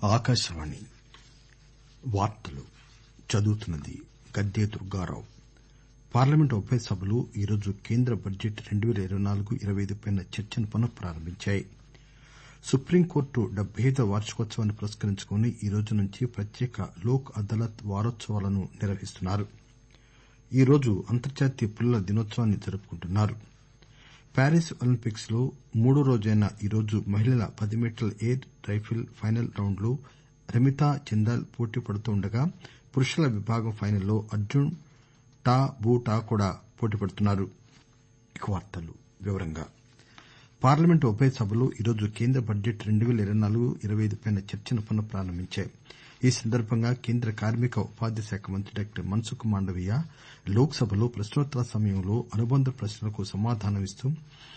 ఆకాశవాణి వార్తలు చదువుతున్నది గద్దె దుర్గారావు పార్లమెంటు ఉభయ సభలు ఈరోజు కేంద్ర బడ్జెట్ రెండు పేల ఇరవై నాలుగు ఇరవై ఐదు పై చర్చను పునః ప్రారంభించాయి సుప్రీంకోర్టు డెబ్బై ఐదవ వార్షికోత్సవాన్ని పురస్కరించుకుని ఈరోజు నుంచి ప్రత్యేక లోక్ అదాలత్ వారోత్సవాలను నిర్వహిస్తున్నారు ఈరోజు అంతర్జాతీయ పులుల దినోత్సవాన్ని జరుపుకుంటున్నారు ప్యారిస్ ఒలింపిక్స్ లో మూడో రోజైన ఈరోజు మహిళల పది మీటర్ల ఎయిర్ రైఫిల్ ఫైనల్ రౌండ్ లో రమితా జిందాల్ పోటీ పడుతుండగా పురుషుల విభాగం ఫైనల్లో అర్జున్ టా బూ టా కూడా పోటీ పడుతున్నారు పార్లమెంటు ఉభయ సభలు ఈరోజు కేంద్ర బడ్జెట్ రెండు పేల ఇరవై నాలుగు ఇరవై ఐదు పై చర్చను పునః ప్రారంభించాయి ఈ సందర్బంగా కేంద్ర కార్మిక ఉపాధి శాఖ మంత్రి డాక్టర్ మన్సుఖ్ మాండవీయ లోక్ సభలో ప్రశ్నోత్తరాల సమయంలో అనుబంధ ప్రశ్నలకు సమాధానమిస్తూ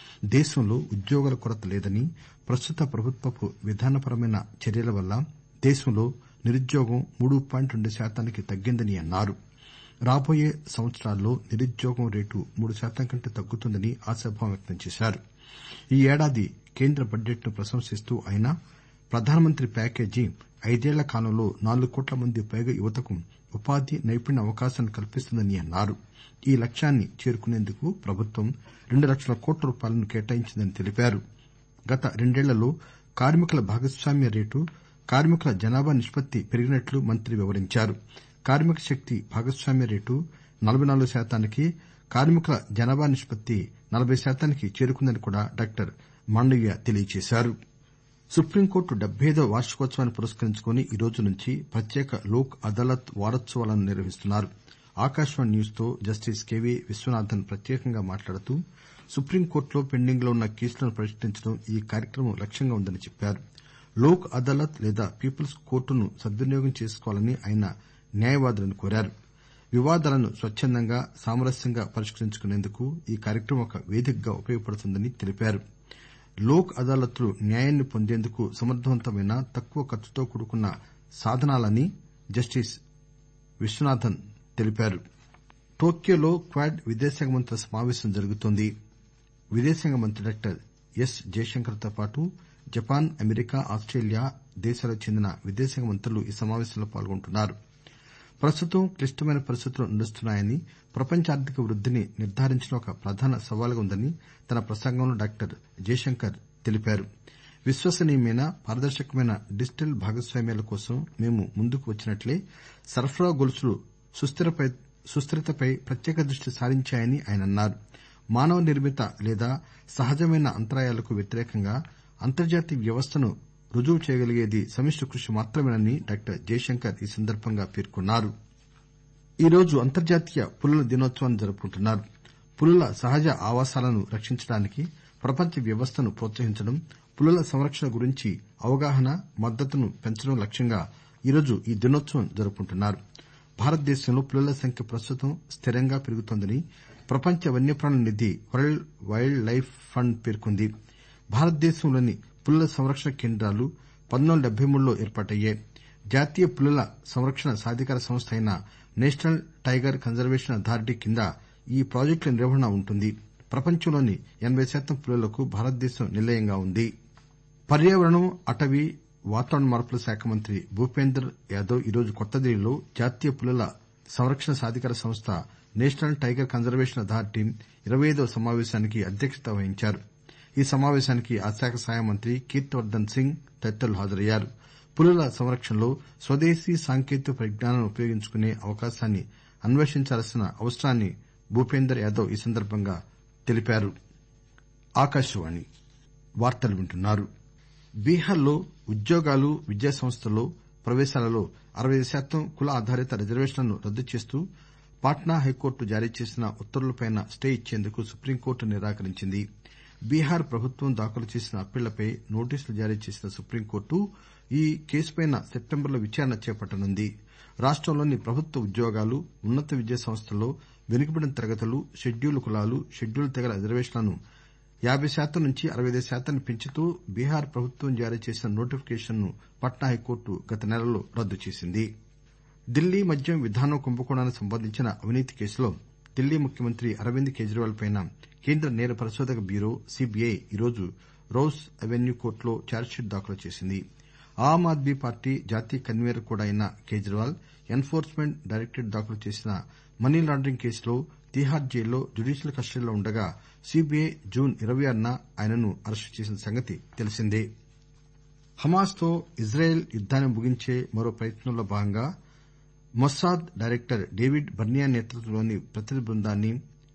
దేశంలో ఉద్యోగాల కొరత లేదని ప్రస్తుత ప్రభుత్వపు విధానపరమైన చర్యల వల్ల దేశంలో నిరుద్యోగం మూడు పాయింట్ రెండు శాతానికి తగ్గిందని అన్నారు రాబోయే సంవత్సరాల్లో నిరుద్యోగం రేటు మూడు శాతం కంటే తగ్గుతుందని ఆశాభావం వ్యక్తం చేశారు ఈ ఏడాది కేంద్ర బడ్జెట్ ను ప్రశంసిస్తూ ఆయన ప్రధానమంత్రి ప్యాకేజీ ఐదేళ్ల కాలంలో నాలుగు కోట్ల మంది పైగా యువతకు ఉపాధి నైపుణ్య అవకాశాలను కల్పిస్తుందని అన్నారు ఈ లక్ష్యాన్ని చేరుకునేందుకు ప్రభుత్వం రెండు లక్షల కోట్ల రూపాయలను కేటాయించిందని తెలిపారు గత రెండేళ్లలో కార్మికుల భాగస్వామ్య రేటు కార్మికుల జనాభా నిష్పత్తి పెరిగినట్లు మంత్రి వివరించారు కార్మిక శక్తి భాగస్వామ్య రేటు నలబై నాలుగు శాతానికి కార్మికుల జనాభా నిష్పత్తి నలబై శాతానికి చేరుకుందని కూడా డాక్టర్ మాండవీయ తెలియజేశారు సుప్రీంకోర్టు డెబ్బై ఐదవ వార్షికోత్సవాన్ని పురస్కరించుకుని ఈరోజు నుంచి ప్రత్యేక లోక్ అదాలత్ వారోత్సవాలను నిర్వహిస్తున్నారు ఆకాశవాణి న్యూస్ తో జస్టిస్ కెవి విశ్వనాథన్ ప్రత్యేకంగా మాట్లాడుతూ సుప్రీంకోర్టులో పెండింగ్ లో ఉన్న కేసులను పరిష్కరించడం ఈ కార్యక్రమం లక్ష్యంగా ఉందని చెప్పారు లోక్ అదాలత్ లేదా పీపుల్స్ కోర్టును సద్వినియోగం చేసుకోవాలని ఆయన న్యాయవాదులను కోరారు వివాదాలను స్వచ్చందంగా సామరస్యంగా పరిష్కరించుకునేందుకు ఈ కార్యక్రమం ఒక వేదికగా ఉపయోగపడుతుందని తెలిపారు లోక్ అదాలత్ లు న్యాయాన్ని పొందేందుకు సమర్దవంతమైన తక్కువ ఖర్చుతో కూడుకున్న సాధనాలని జస్టిస్ విశ్వనాథన్ తెలిపారు టోక్యోలో క్వాడ్ విదేశాంగ మంత్రుల సమావేశం జరుగుతోంది విదేశాంగ మంత్రి డాక్టర్ ఎస్ జయశంకర్ తో పాటు జపాన్ అమెరికా ఆస్టేలియా దేశాలకు చెందిన విదేశాంగ మంత్రులు ఈ సమావేశంలో పాల్గొంటున్నారు ప్రస్తుతం క్లిష్టమైన పరిస్థితులు నడుస్తున్నాయని ప్రపంచ ఆర్థిక వృద్దిని నిర్దారించడం ఒక ప్రధాన సవాలుగా ఉందని తన ప్రసంగంలో డాక్టర్ జయశంకర్ తెలిపారు విశ్వసనీయమైన పారదర్శకమైన డిజిటల్ భాగస్వామ్యాల కోసం మేము ముందుకు వచ్చినట్లే సరఫరా గొలుసులు సుస్దిరతపై ప్రత్యేక దృష్టి సారించాయని ఆయన అన్నారు మానవ నిర్మిత లేదా సహజమైన అంతరాయాలకు వ్యతిరేకంగా అంతర్జాతీయ వ్యవస్థను రుజువు చేయగలిగేది సమిష్టి కృషి మాత్రమేనని డాక్టర్ జయశంకర్ ఈ సందర్బంగా పేర్కొన్నారు ఈరోజు అంతర్జాతీయ పులుల దినోత్సవాన్ని జరుపుకుంటున్నారు పులుల సహజ ఆవాసాలను రక్షించడానికి ప్రపంచ వ్యవస్థను ప్రోత్సహించడం పులుల సంరక్షణ గురించి అవగాహన మద్దతును పెంచడం లక్ష్యంగా ఈరోజు ఈ దినోత్సవం జరుపుకుంటున్నారు భారతదేశంలో పులుల సంఖ్య ప్రస్తుతం స్థిరంగా పెరుగుతోందని ప్రపంచ వన్యప్రాణుల నిధి వరల్డ్ వైల్డ్ లైఫ్ ఫండ్ పేర్కొంది భారతదేశంలోని పులుల సంరక్షణ కేంద్రాలు పంతొమ్మిది వందల డెబ్బై మూడులో ఏర్పాటయ్యాయి జాతీయ పులుల సంరక్షణ సాధికార సంస్థ అయిన నేషనల్ టైగర్ కన్జర్వేషన్ అథారిటీ కింద ఈ ప్రాజెక్టుల నిర్వహణ ఉంటుంది ప్రపంచంలోని ఎనబై శాతం పులులకు భారతదేశం నిలయంగా ఉంది పర్యావరణం అటవీ వాతావరణ మార్పుల శాఖ మంత్రి భూపేందర్ యాదవ్ ఈరోజు కొత్తదిల్లీలో జాతీయ పులుల సంరక్షణ సాధికార సంస్థ నేషనల్ టైగర్ కన్జర్వేషన్ అథారిటీ ఇరవై ఐదవ సమావేశానికి అధ్యక్షత వహించారు ఈ సమావేశానికి ఆ శాఖ సహాయ మంత్రి కీర్తివర్దన్ సింగ్ తదితరులు హాజరయ్యారు పులుల సంరక్షణలో స్వదేశీ సాంకేతిక పరిజ్ఞానాన్ని ఉపయోగించుకునే అవకాశాన్ని అన్వేషించాల్సిన అవసరాన్ని భూపేందర్ యాదవ్ ఈ సందర్బంగా తెలిపారు బీహార్ లో ఉద్యోగాలు విద్యాసంస్థల్లో ప్రవేశాలలో అరవై ఐదు శాతం కుల ఆధారిత రిజర్వేషన్లను రద్దు చేస్తూ పాట్నా హైకోర్టు జారీ చేసిన ఉత్తర్వులపై స్టే ఇచ్చేందుకు సుప్రీంకోర్టు నిరాకరించింది బీహార్ ప్రభుత్వం దాఖలు చేసిన అప్పీళ్లపై నోటీసులు జారీ చేసిన సుప్రీంకోర్టు ఈ కేసుపై సెప్టెంబర్లో విచారణ చేపట్టనుంది రాష్టంలోని ప్రభుత్వ ఉద్యోగాలు ఉన్నత విద్యా సంస్థల్లో వెనుకబడిన తరగతులు షెడ్యూల్డ్ కులాలు షెడ్యూల్డ్ తెగల రిజర్వేషన్లను యాబై శాతం నుంచి అరవై ఐదు శాతానికి పెంచుతూ బీహార్ ప్రభుత్వం జారీ చేసిన నోటిఫికేషన్ ను పట్నా హైకోర్టు గత నెలలో రద్దు చేసింది ఢిల్లీ మద్యం విధానం కుంభకోణానికి సంబంధించిన అవినీతి కేసులో ఢిల్లీ ముఖ్యమంత్రి అరవింద్ కేజ్రీవాల్ పై కేంద్ర నేర పరిశోధక బ్యూరో సీబీఐ ఈరోజు రౌస్ అవెన్యూ కోర్టులో ఛార్జిషీట్ దాఖలు చేసింది ఆమ్ ఆద్మీ పార్టీ జాతీయ కన్వీనర్ కూడా అయిన Kejriwal enforcement directorate దాఖలు చేసిన మనీ లాండరింగ్ కేసులో తీహార్ జైల్లో జ్యుడీషియల్ కస్టడీలో ఉండగా సీబీఐ జూన్ ఇరవై ఆరున ఆయనను అరెస్టు చేసిన సంగతి తెలిసిందే హమాస్ తో ఇజ్రాయెల్ యుద్దాన్ని ముగించే మరో ప్రయత్నంలో భాగంగా మొస్సాద్ డైరెక్టర్ డేవిడ్ బర్నియా నేతృత్వంలోని ప్రతినిధి బృందాన్ని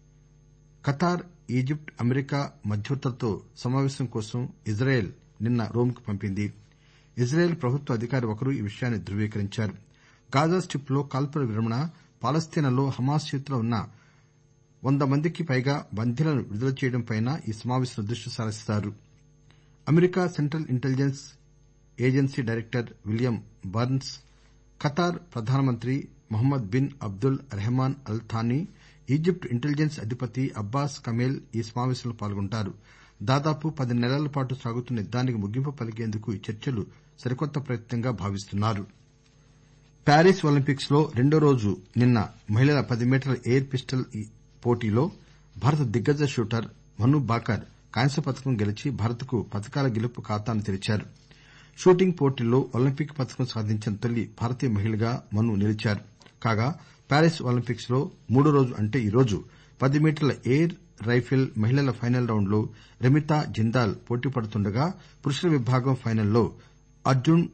ఖతార్ ఈజిప్ట్ అమెరికా మధ్యవర్తులతో సమావేశం కోసం ఇజ్రాయెల్ నిన్న రోమ్ కు పంపింది ఇజ్రాయెల్ ప్రభుత్వ అధికారి ఒకరు ఈ విషయాన్ని ధృవీకరించారు గాజా స్టిప్ లో కాల్పుల విరమణ పాలస్తీనాలో హమాస్ చేతిలో ఉన్న వంద మందికి పైగా బందీలను విడుదల చేయడంపై ఈ సమావేశంలో దృష్టి సారిస్తారు America central intelligence agency director William Burns Qatar ప్రధానమంత్రి Mohammed bin Abdul Rahman Al Thani Egypt intelligence అధిపతి అబ్బాస్ కమేల్ ఈ సమావేశంలో పాల్గొంటారు దాదాపు పది నెలల పాటు సాగుతున్న యుద్దానికి ముగింపు పలికేందుకు ఈ చర్చలు సరికొత్త ప్రయత్నంగా భావిస్తున్నారు ప్యారిస్ ఒలింపిక్స్ లో రెండో రోజు నిన్న మహిళల పది మీటర్ల ఎయిర్ పిస్టల్ పోటీలో భారత దిగ్గజ షూటర్ మను బాకర్ కాంస్య పతకం గెలిచి భారత్ కు పతకాల గెలుపు ఖాతాను తెరిచారు షూటింగ్ పోటీల్లో ఒలింపిక్ పతకం సాధించిన తొలి భారతీయ మహిళగా మను నిలిచారు కాగా ప్యారిస్ ఒలింపిక్స్ లో మూడో రోజు అంటే ఈరోజు పది మీటర్ల ఎయిర్ రైఫిల్ మహిళల ఫైనల్ రౌండ్ లో రమితా జిందాల్ పోటీ పడుతుండగా పురుషుల విభాగం ఫైనల్లో అర్జున్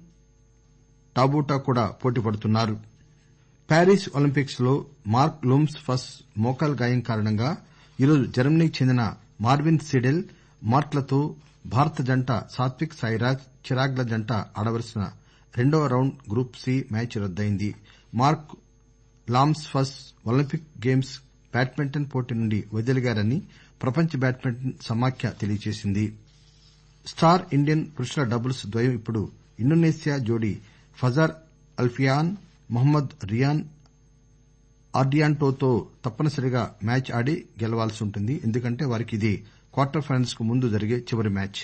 టాబూటా కూడా పోటీ పడుతున్నారు ప్యారిస్ ఒలింపిక్స్ లో మార్క్ లూమ్స్ ఫస్ మోకాలు గాయం కారణంగా ఈరోజు జర్మనీకి చెందిన మార్విన్ సీడెల్ మార్క్లతో భారత జంట సాత్విక్ సాయిరాజ్ చిరాగ్ ల జంట ఆడవలసిన రెండవ రౌండ్ గ్రూప్ సి మ్యాచ్ రద్దయింది Mark Lamsfuss Olympic games badminton పోటీ నుండి వైదొలిగారని ప్రపంచ బ్యాడ్మింటన్ సమాఖ్య తెలియజేసింది స్టార్ ఇండియన్ పురుషుల డబుల్స్ ద్వయం ఇప్పుడు ఇండోనేషియా జోడీ ఫజార్ అల్ఫియాన్ మహ్మద్ రియాన్ ఆర్డియాంటోతో తప్పనిసరిగా మ్యాచ్ ఆడి గెలవాల్సి ఉంటుంది ఎందుకంటే వారికి ఇది క్వార్టర్ ఫైనల్స్ కు ముందు జరిగే చివరి మ్యాచ్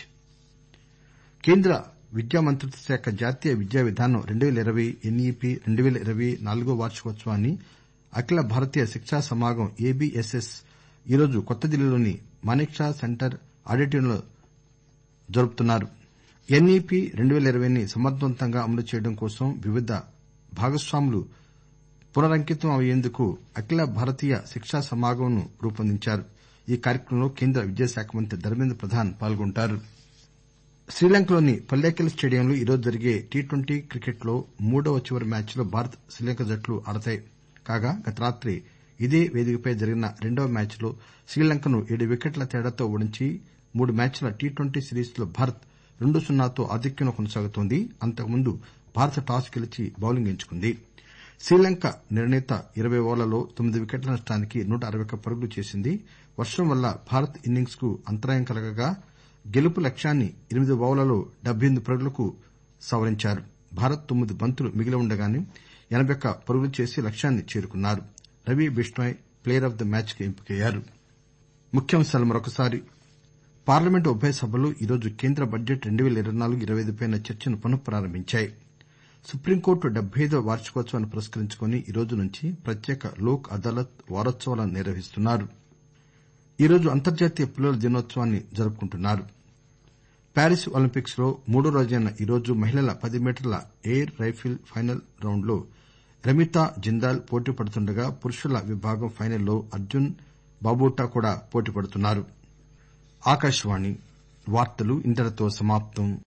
కేంద్ర విద్యా మంత్రిత్వ శాఖ జాతీయ విద్యా విధానం రెండు పేల ఇరవై ఎన్ఈపి రెండు పేల ఇరవై నాలుగో వార్షికోత్సవాన్ని అఖిల భారతీయ శిక్షా సమాగం ఏబీఎస్ఎస్ ఈరోజు కొత్తదిల్లీలోని మానెక్ షా సెంటర్ ఆడిటోరియంలో జరుపుతున్నారు ఎన్ఈపి రెండు పేల ఇరవైని సమర్దవంతంగా అమలు చేయడం కోసం వివిధ భాగస్వాములు పునరంకితం అయ్యేందుకు అఖిల భారతీయ శిక్షా సమాగం ను రూపొందించారు ఈ కార్యక్రమంలో కేంద్ర విద్యాశాఖ మంత్రి ధర్మేంద్ర ప్రధాన్ పాల్గొంటారు శ్రీలంకలోని పల్లేకల్ స్టేడియంలో ఈరోజు జరిగే టీ ట్వంటీ క్రికెట్ లో మూడవ చివరి మ్యాచ్ లో భారత్ శ్రీలంక జట్లు ఆడతాయి కాగా గత రాత్రి ఇదే వేదికపై జరిగిన రెండవ మ్యాచ్ లో శ్రీలంకను ఏడు వికెట్ల తేడాతో ఓడించి మూడు మ్యాచ్ల టీ ట్వంటీ సిరీస్ లో భారత్ రెండు సున్నాతో ఆధిక్యంలో కొనసాగుతోంది అంతకుముందు భారత్ టాస్ గెలిచి బౌలింగ్ ఎంచుకుంది శ్రీలంక నిర్ణీత ఇరవై ఓవర్లలో తొమ్మిది వికెట్ల నష్టానికి నూట అరవై ఒక్క పరుగులు చేసింది వర్షం వల్ల భారత్ ఇన్నింగ్స్ కు అంతరాయం కలగగా గెలుపు లక్ష్యాన్ని ఎనిమిది ఓవర్లలో డెబ్బై ఎనిమిది పరుగులకు సవరించారు భారత్ తొమ్మిది బంతులు మిగిలి ఉండగానే ఎనబై ఒక్క పరుగులు చేసి లక్ష్యాన్ని చేరుకున్నారు Ravi Bishnoi player of the match కు ఎంపికయ్యారు పార్లమెంటు ఉభయ సభలు ఈరోజు కేంద్ర బడ్జెట్ రెండు పేల ఇరవై నాలుగు ఇరవై ఐదుపై చర్చను పునః ప్రారంభించాయి సుప్రీంకోర్టు డెబ్బై ఐదవ వార్షికోత్సవాన్ని పురస్కరించుకుని ఈరోజు నుంచి ప్రత్యేక లోక్ అదాలత్ వారోత్సవాలను నిర్వహిస్తున్నారు ఈరోజు అంతర్జాతీయ పిల్లల దినోత్సవాన్ని జరుపుకుంటున్నారు ప్యారిస్ ఒలింపిక్స్ లో మూడో రోజైన ఈరోజు మహిళల పది మీటర్ల ఎయిర్ రైఫిల్ ఫైనల్ రౌండ్ లో రమితా జిందాల్ పోటీ పడుతుండగా పురుషుల విభాగం ఫైనల్లో అర్జున్ బాబూటా కూడా పోటీ పడుతున్నారు